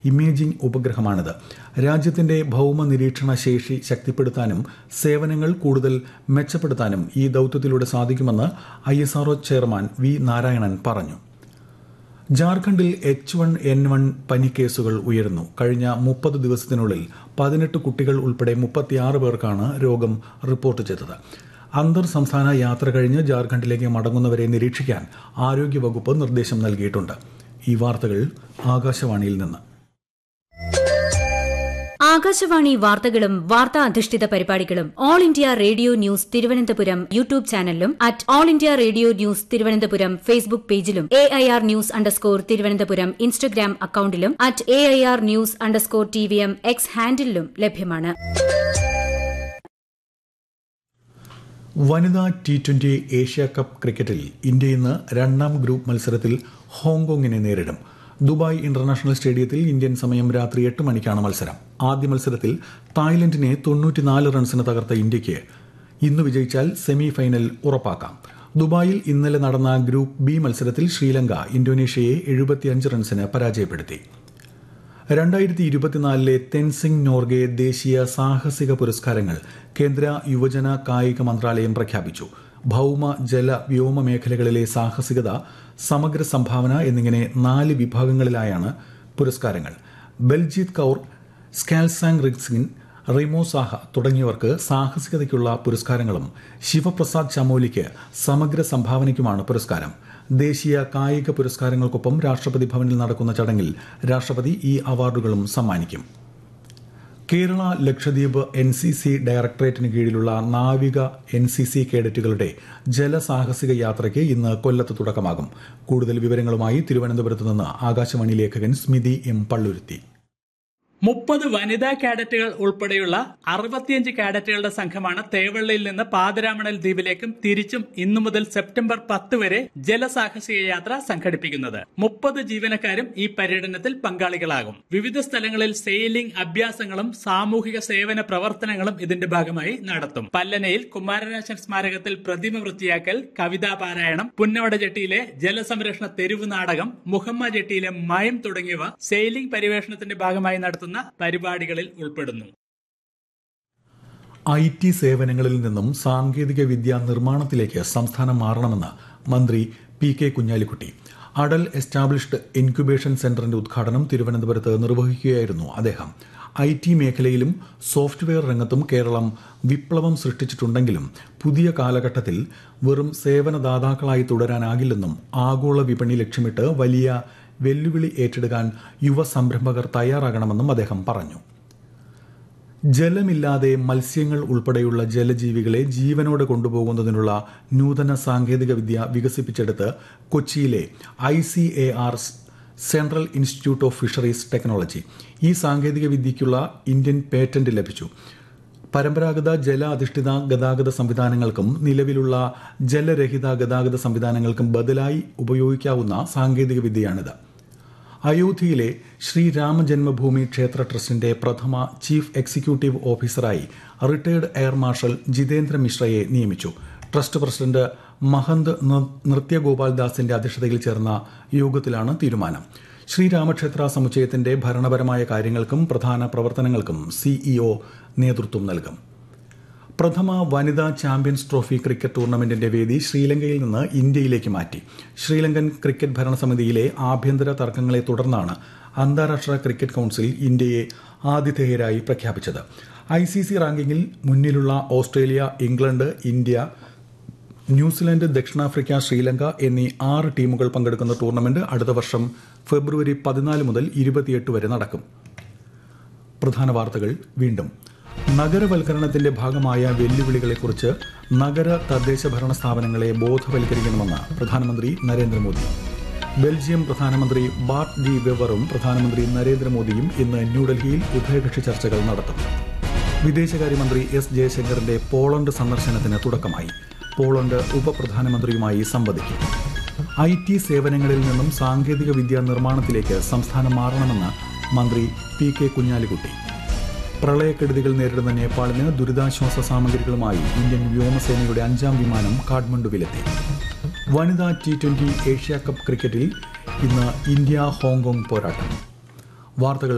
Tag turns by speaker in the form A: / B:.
A: imaging ഉപഗ്രഹമാണിത് രാജ്യത്തിന്റെ ഭൌമ നിരീക്ഷണ ശേഷി ശക്തിപ്പെടുത്താനും സേവനങ്ങൾ കൂടുതൽ മെച്ചപ്പെടുത്താനും ഈ ദൌത്യത്തിലൂടെ സാധിക്കുമെന്ന് I S R O chairman V Narayanan പറഞ്ഞു ജാർഖണ്ഡിൽ എച്ച് വൺ എൻ വൺ പനി കേസുകൾ ഉയരുന്നു കഴിഞ്ഞ മുപ്പത് ദിവസത്തിനുള്ളിൽ പതിനെട്ട് കുട്ടികൾ ഉൾപ്പെടെ മുപ്പത്തിയാറ് പേർക്കാണ് രോഗം റിപ്പോർട്ട് ചെയ്തത് അന്തർ സംസ്ഥാന യാത്ര കഴിഞ്ഞ് ജാർഖണ്ഡിലേക്ക് മടങ്ങുന്നവരെ നിരീക്ഷിക്കാൻ ആരോഗ്യവകുപ്പ് നിർദ്ദേശം നൽകിയിട്ടുണ്ട് ഈ വാർത്തകൾ ആകാശവാണിയിൽ നിന്ന്
B: ആകാശവാണി വാർത്തകളും വാർത്താ അധിഷ്ഠിത പരിപാടികളും all India radio news Thiruvananthapuram YouTube ചാനലിലും at all India radio news Thiruvananthapuram Facebook പേജിലും A I R news underscore Thiruvananthapuram Instagram അക്കൌണ്ടിലും at A I R news underscore T V M X ഹാൻഡിലും ലഭ്യമാണ്
A: വനിതാ ടി ട്വന്റി ഏഷ്യ കപ്പ് ക്രിക്കറ്റിൽ India ഇന്ന് രണ്ടാം group മത്സരത്തിൽ ഹോങ്കോങ്ങിനെ നേരിടും ദുബായ് ഇന്റർനാഷണൽ സ്റ്റേഡിയത്തിൽ ഇന്ത്യൻ സമയം രാത്രി എട്ട് മണിക്കാണ് മത്സരം ആദ്യ മത്സരത്തിൽ തായ്ലൻഡിനെ തൊണ്ണൂറ്റിനാല് റൺസിന് തകർത്ത ഇന്ത്യയ്ക്ക് ഇന്ന് വിജയിച്ചാൽ സെമി ഫൈനൽ ഉറപ്പാക്കാം ദുബായിൽ ഇന്നലെ നടന്ന ഗ്രൂപ്പ് ബി മത്സരത്തിൽ ശ്രീലങ്ക ഇന്തോനേഷ്യയെ എഴുപത്തിയഞ്ച് റൺസിന് പരാജയപ്പെടുത്തി രണ്ടായിരത്തി ഇരുപത്തിനാലിലെ തെൻസിംഗ് നോർഗെ ദേശീയ സാഹസിക പുരസ്കാരങ്ങൾ കേന്ദ്ര യുവജന കായിക മന്ത്രാലയം പ്രഖ്യാപിച്ചു ഭൌമ ജല വ്യോമ മേഖലകളിലെ സാഹസികത സമഗ്ര സംഭാവന എന്നിങ്ങനെ നാല് വിഭാഗങ്ങളിലായാണ് പുരസ്കാരങ്ങൾ ബൽജീത് കൌർ സ്കാൽസാങ് റിക്സിൻ റിമോ സാഹ തുടങ്ങിയവർക്ക് സാഹസികതയ്ക്കുള്ള പുരസ്കാരങ്ങളും ശിവപ്രസാദ് ചമോലിക്ക് സമഗ്ര സംഭാവനയ്ക്കുമാണ് പുരസ്കാരം ദേശീയ കായിക പുരസ്കാരങ്ങൾക്കൊപ്പം രാഷ്ട്രപതി ഭവനിൽ നടക്കുന്ന ചടങ്ങിൽ രാഷ്ട്രപതി ഈ അവാർഡുകളും സമ്മാനിക്കും Kerala Lakshadweep N C C ഡയറക്ടറേറ്റിന് കീഴിലുള്ള നാവിക എൻ സി സി കേഡറ്റുകളുടെ ജലസാഹസിക യാത്രയ്ക്ക് ഇന്ന് കൊല്ലത്ത് തുടക്കമാകും കൂടുതൽ വിവരങ്ങളുമായി തിരുവനന്തപുരത്ത് നിന്ന് ആകാശവാണി ലേഖകൻ സ്മിതി എം പള്ളുരുത്തി
C: മുപ്പത് വനിതാ കാഡറ്റുകൾ ഉൾപ്പെടെയുള്ള അറുപത്തിയഞ്ച് കാഡറ്റുകളുടെ സംഘമാണ് തേവള്ളിയിൽ നിന്ന് പാതിരാമണൽ ദ്വീപിലേക്കും തിരിച്ചും ഇന്നു മുതൽ സെപ്റ്റംബർ പത്ത് വരെ ജലസാഹസിക യാത്ര സംഘടിപ്പിക്കുന്നത് മുപ്പത് ജീവനക്കാരും ഈ പര്യടനത്തിൽ പങ്കാളികളാകും വിവിധ സ്ഥലങ്ങളിൽ സെയിലിംഗ് അഭ്യാസങ്ങളും സാമൂഹിക സേവന പ്രവർത്തനങ്ങളും ഇതിന്റെ ഭാഗമായി നടത്തും പല്ലനയിൽ കുമാരനാശൻ സ്മാരകത്തിൽ പ്രതിമ വൃത്തിയാക്കൽ കവിതാ പാരായണം പുന്നവട ജെട്ടിയിലെ ജലസംരക്ഷണ തെരുവ് നാടകം മുഹമ്മ ജെട്ടിയിലെ മയം തുടങ്ങിയവ സെയിലിംഗ് പരിവേഷണത്തിന്റെ ഭാഗമായി നടത്തുന്ന പരിപാടികളിൽ ഉൾപ്പെടുന്നു
A: ഐ ടി സേവനങ്ങളിൽ നിന്നും സാങ്കേതിക വിദ്യാ നിർമ്മാണത്തിലേക്ക് സംസ്ഥാനം മാറണമെന്ന് മന്ത്രി P K Kunhalikutty Atal established incubation സെന്ററിന്റെ ഉദ്ഘാടനം തിരുവനന്തപുരത്ത് നിർവഹിക്കുകയായിരുന്നു അദ്ദേഹം ഐ ടി മേഖലയിലും സോഫ്റ്റ്വെയർ രംഗത്തും കേരളം വിപ്ലവം സൃഷ്ടിച്ചിട്ടുണ്ടെങ്കിലും പുതിയ കാലഘട്ടത്തിൽ വെറും സേവനദാതാക്കളായി തുടരാനാകില്ലെന്നും ആഗോള വിപണി ലക്ഷ്യമിട്ട് വലിയ വെല്ലുവിളി ഏറ്റെടുക്കാൻ യുവ സംരംഭകർ തയ്യാറാകണമെന്നും അദ്ദേഹം പറഞ്ഞു ജലമില്ലാതെ മത്സ്യങ്ങൾ ഉൾപ്പെടെയുള്ള ജലജീവികളെ ജീവനോടെ കൊണ്ടുപോകുന്നതിനുള്ള നൂതന സാങ്കേതിക വിദ്യ വികസിപ്പിച്ചെടുത്ത് കൊച്ചിയിലെ I C A R central institute of fisheries technology ഈ സാങ്കേതിക വിദ്യയ്ക്കുള്ള ഇന്ത്യൻ പേറ്റന്റ് ലഭിച്ചു പരമ്പരാഗത ജല അധിഷ്ഠിത ഗതാഗത സംവിധാനങ്ങൾക്കും നിലവിലുള്ള ജലരഹിത ഗതാഗത സംവിധാനങ്ങൾക്കും ബദലായി ഉപയോഗിക്കാവുന്ന സാങ്കേതിക വിദ്യയാണിത് അയോധ്യയിലെ ശ്രീരാമജന്മഭൂമി ക്ഷേത്ര ട്രസ്റ്റിന്റെ പ്രഥമ ചീഫ് എക്സിക്യൂട്ടീവ് ഓഫീസറായി റിട്ടയർഡ് എയർ മാർഷൽ ജിതേന്ദ്ര മിശ്രയെ നിയമിച്ചു ട്രസ്റ്റ് പ്രസിഡന്റ് മഹന്ത് നൃത്യഗോപാൽ ദാസിന്റെ അധ്യക്ഷതയിൽ ചേർന്ന യോഗത്തിലാണ് തീരുമാനം ശ്രീരാമക്ഷേത്ര സമുച്ചയത്തിന്റെ ഭരണപരമായ കാര്യങ്ങൾക്കും പ്രധാന പ്രവർത്തനങ്ങൾക്കും സിഇഒ നേതൃത്വം നൽകും പ്രഥമ വനിതാ ചാമ്പ്യൻസ് ട്രോഫി ക്രിക്കറ്റ് ടൂർണമെന്റിന്റെ വേദി ശ്രീലങ്കയിൽ നിന്ന് ഇന്ത്യയിലേക്ക് മാറ്റി ശ്രീലങ്കൻ ക്രിക്കറ്റ് ഭരണസമിതിയിലെ ആഭ്യന്തര തർക്കങ്ങളെ തുടർന്നാണ് അന്താരാഷ്ട്ര ക്രിക്കറ്റ് കൌൺസിൽ ഇന്ത്യയെ ആതിഥേയരായി പ്രഖ്യാപിച്ചത് ഐ സി സി റാങ്കിങ്ങിൽ മുന്നിലുള്ള ഓസ്ട്രേലിയ ഇംഗ്ലണ്ട് ഇന്ത്യ ന്യൂസിലൻഡ് ദക്ഷിണാഫ്രിക്ക ശ്രീലങ്ക എന്നീ ആറ് ടീമുകൾ പങ്കെടുക്കുന്ന ടൂർണമെന്റ് അടുത്ത വർഷം ഫെബ്രുവരി പതിനാല് മുതൽ ഇരുപത്തിയെട്ട് വരെ നടക്കും പ്രധാന വാർത്തകൾ വീണ്ടും നഗരവൽക്കരണത്തിന്റെ ഭാഗമായ വെല്ലുവിളികളെക്കുറിച്ച് നഗര തദ്ദേശ ഭരണ സ്ഥാപനങ്ങളെ ബോധവൽക്കരിക്കണമെന്ന് പ്രധാനമന്ത്രി നരേന്ദ്രമോദി ബെൽജിയം പ്രധാനമന്ത്രി ബാർട്ട് ഡി വെവറും പ്രധാനമന്ത്രി നരേന്ദ്രമോദിയും ഇന്ന് ന്യൂഡൽഹിയിൽ ഉഭയകക്ഷി ചർച്ചകൾ നടത്തും വിദേശകാര്യമന്ത്രി എസ് ജയശങ്കറിന്റെ പോളണ്ട് സന്ദർശനത്തിന് തുടക്കമായി പോളണ്ട് ഉപപ്രധാനമന്ത്രിയുമായി സംവദിക്കും ഐ ടി സേവനങ്ങളിൽ നിന്നും സാങ്കേതിക വിദ്യാ നിർമ്മാണത്തിലേക്ക് സംസ്ഥാനം മാറണമെന്ന് മന്ത്രി പി കെ കുഞ്ഞാലിക്കുട്ടി പ്രളയക്കെടുതികൾ നേരിടുന്ന നേപ്പാളിന് ദുരിതാശ്വാസ സാമഗ്രികളുമായി ഇന്ത്യൻ വ്യോമസേനയുടെ അഞ്ചാം വിമാനം കാഠ്മണ്ഡുവിലെത്തി വനിതാ ടി ട്വന്റി ഏഷ്യ കപ്പ് ക്രിക്കറ്റിൽ ഇന്ന് ഇന്ത്യ ഹോങ്കോങ് പോരാട്ടം വാർത്തകൾ